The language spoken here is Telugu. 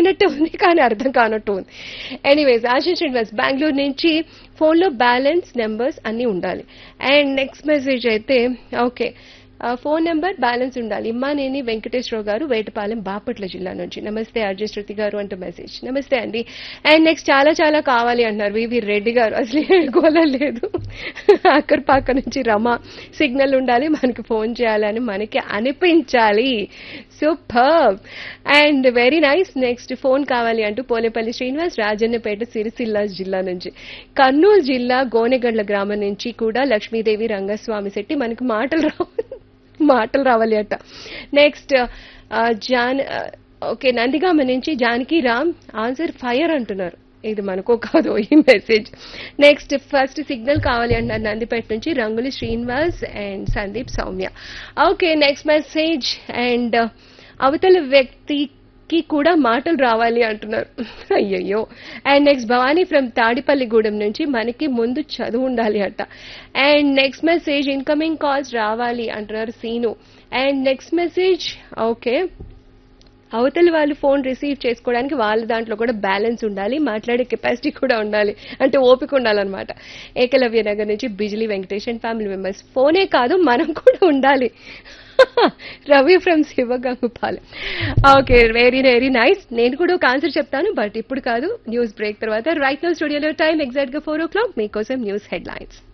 అన్నట్టు ఉంది కానీ అర్థం కానట్టు ఉంది ఎనీవేస్ ఆశీష్ శ్రీనివాస్ బెంగళూరు నుంచి ఫోన్లో బ్యాలెన్స్ నెంబర్స్ అన్నీ ఉండాలి అండ్ నెక్స్ట్ మెసేజ్ అయితే ఓకే ఫోన్ నెంబర్ బ్యాలెన్స్ ఉండాలి ఇమ్మానేని వెంకటేశ్వరరావు గారు వేటపాలెం బాపట్ల జిల్లా నుంచి నమస్తే అర్జయ్ శృతి గారు అంటూ మెసేజ్ నమస్తే అండి అండ్ నెక్స్ట్ చాలా చాలా కావాలి అంటున్నారు వివి రెడ్డి గారు అసలు ఏ గోల లేదు అక్కడి పక్క నుంచి రమ సిగ్నల్ ఉండాలి మనకి ఫోన్ చేయాలని మనకి అనిపించాలి super and very nice next phone కావాలి అంటూ పోలేపల్లి శ్రీనివాస్ రాజన్నపేట సిరిసిల్ల జిల్లా నుంచి కర్నూలు జిల్లా గోనెగండ్ల గ్రామం నుంచి కూడా లక్ష్మీదేవి రంగస్వామి శెట్టి మనకి మాటలు రావు మాటలు రావాలి అట నెక్స్ట్ జాన్ ఓకే నందిగామ నుంచి జానకి రామ్ ఆన్సర్ ఫైర్ అంటున్నారు ఇది మనకో కాదు ఈ మెసేజ్ నెక్స్ట్ ఫస్ట్ సిగ్నల్ కావాలి అంటున్నారు నందిపేట నుంచి Ranguli Srinivas and Sandeep Soumya okay next message and అవతల వ్యక్తికి కూడా మాటలు రావాలి అంటున్నారు అయ్యయ్యో and next Bhavani from Tadipalligudem నుంచి మనకి ముందు చదువు ఉండాలి అట and next message incoming calls రావాలి అంటున్నారు Seenu and next message okay అవతలి వాళ్ళు ఫోన్ రిసీవ్ చేసుకోవడానికి వాళ్ళ దాంట్లో కూడా బ్యాలెన్స్ ఉండాలి మాట్లాడే కెపాసిటీ కూడా ఉండాలి అంటే ఓపిక ఉండాలన్నమాట ఏకలవ్య నగర్ నుంచి Bijili Venkatesh and family members ఫోనే కాదు మనం కూడా ఉండాలి Ravi from Sivagangapalem okay very very nice నేను కూడా ఒక ఆన్సర్ చెప్తాను బట్ ఇప్పుడు కాదు న్యూస్ బ్రేక్ తర్వాత రైట్ నో స్టూడియోలో టైం ఎగ్జాక్ట్ గా ఫోర్ ఓ క్లాక్ మీకోసం న్యూస్ హెడ్ లైన్స్